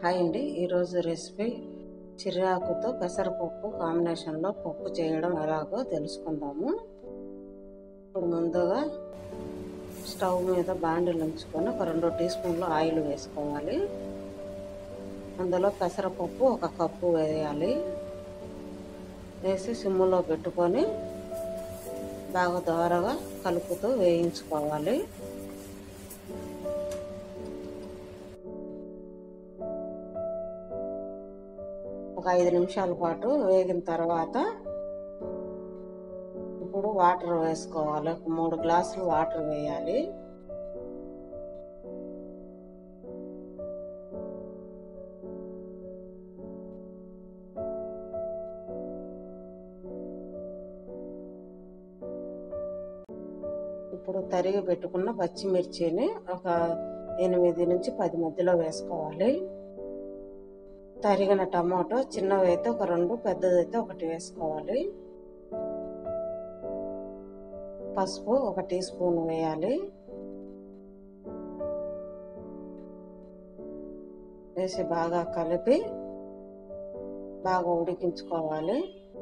hi అండి ఈరోజు recipe చిరాకుతో పెసరపప్పు కాంబినేషన్లో పప్పు చేయడం ఎలాగో తెలుసుకుందాము ఇప్పుడు ముందుగా స్టవ్ మీద బాండిల్ ఉంచుకొని ఒక రెండు టీ స్పూన్లు ఆయిల్ వేసుకోవాలి అందులో పెసరపప్పు ఒక కప్పు వేయాలి వేసి సిమ్ములో పెట్టుకొని బాగా దోరగా కలుపుతూ వేయించుకోవాలి ఒక ఐదు నిమిషాల పాటు వేగిన తర్వాత ఇప్పుడు వాటర్ వేసుకోవాలి ఒక మూడు గ్లాసులు వాటర్ వేయాలి ఇప్పుడు తరిగి పెట్టుకున్న పచ్చిమిర్చిని ఒక ఎనిమిది నుంచి పది మధ్యలో వేసుకోవాలి తరిగిన టమాటో చిన్నవి అయితే ఒక రెండు పెద్దదైతే ఒకటి వేసుకోవాలి పసుపు ఒక టీ స్పూన్ వేయాలి వేసి బాగా కలిపి బాగా ఉడికించుకోవాలి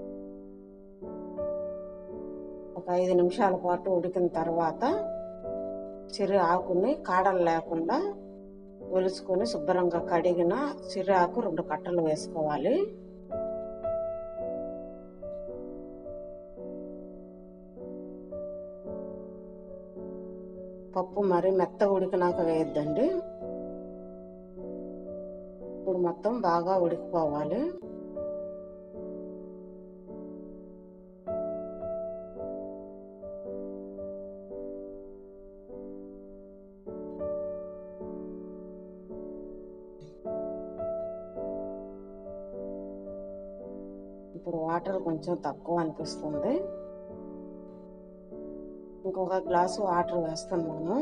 ఒక ఐదు నిమిషాల పాటు ఉడికిన తర్వాత చిరు ఆకుని కాడలు లేకుండా ఒలుచుకొని శుభ్రంగా కడిగిన చిరాకు రెండు కట్టలు వేసుకోవాలి పప్పు మరి మెత్తగా ఉడికినాక వేయద్దండి ఇప్పుడు మొత్తం బాగా ఉడికిపోవాలి ఇప్పుడు వాటర్ కొంచెం తక్కువ అనిపిస్తుంది ఇంకొక గ్లాసు వాటర్ వేస్తున్నాను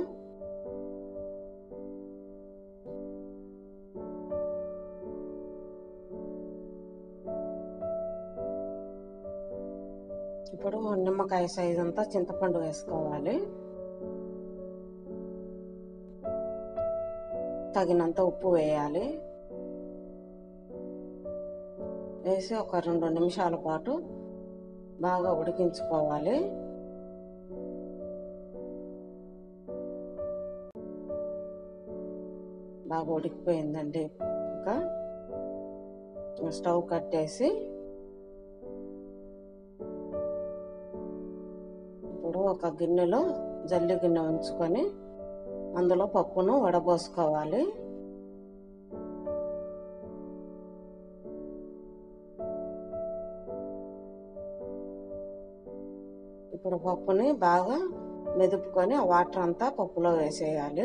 ఇప్పుడు నిమ్మకాయ సైజ్ అంతా చింతపండు వేసుకోవాలి తగినంత ఉప్పు వేయాలి వేసి ఒక రెండు నిమిషాల పాటు బాగా ఉడికించుకోవాలి బాగా ఉడికిపోయిందండి ఇంకా స్టవ్ కట్టేసి ఇప్పుడు ఒక గిన్నెలో జల్లి గిన్నె ఉంచుకొని అందులో పప్పును వడబోసుకోవాలి ఇప్పుడు పప్పుని బాగా మెదుపుకొని ఆ వాటర్ అంతా పప్పులో వేసేయాలి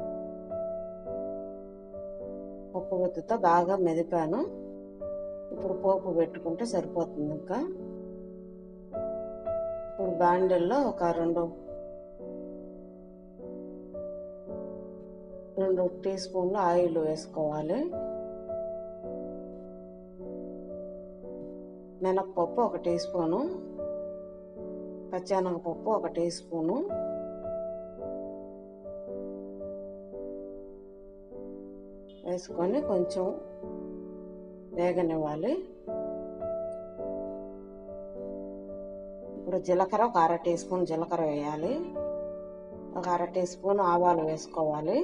పప్పు గుత్తితో బాగా మెదిపాను ఇప్పుడు పోపు పెట్టుకుంటే సరిపోతుంది ఇంకా ఇప్పుడు బాండిల్లో ఒక రెండు రెండు టీ స్పూన్లు ఆయిల్ వేసుకోవాలి మినప్పప్పు ఒక టీ స్పూను పచ్చెనగపప్పు ఒక టీ స్పూను వేసుకొని కొంచెం వేగనివ్వాలి ఇప్పుడు జీలకర్ర ఒక అర టీ స్పూన్ జీలకర్ర వేయాలి ఒక అర టీ స్పూన్ ఆవాలు వేసుకోవాలి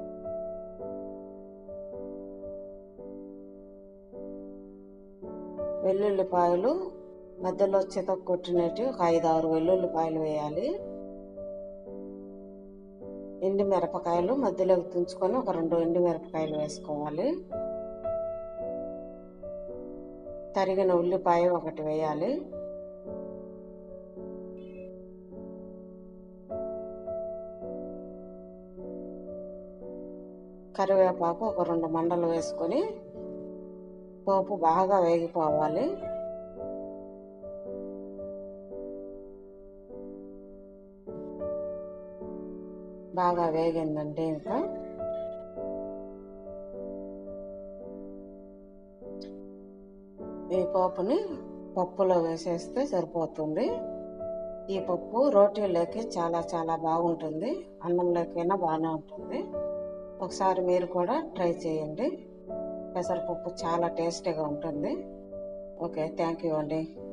వెల్లుల్లిపాయలు మధ్యలో చితక కొట్టినట్టు ఒక ఐదు ఆరు వెల్లుల్లిపాయలు వేయాలి ఎండి మిరపకాయలు మధ్యలోకి తుంచుకొని ఒక రెండు ఎండి మిరపకాయలు వేసుకోవాలి తరిగిన ఉల్లిపాయ ఒకటి వేయాలి కరివేపాకు ఒక రెండు మండలు వేసుకొని పోపు బాగా వేగిపోవాలి బాగా వేగిందండి ఇంకా ఈ పప్పుని పప్పులో వేసేస్తే సరిపోతుంది ఈ పప్పు రోటీలోకి చాలా చాలా బాగుంటుంది అన్నంలోకైనా బాగానే ఉంటుంది ఒకసారి మీరు కూడా ట్రై చేయండి పెసరపప్పు చాలా టేస్టీగా ఉంటుంది ఓకే థ్యాంక్ యూ అండి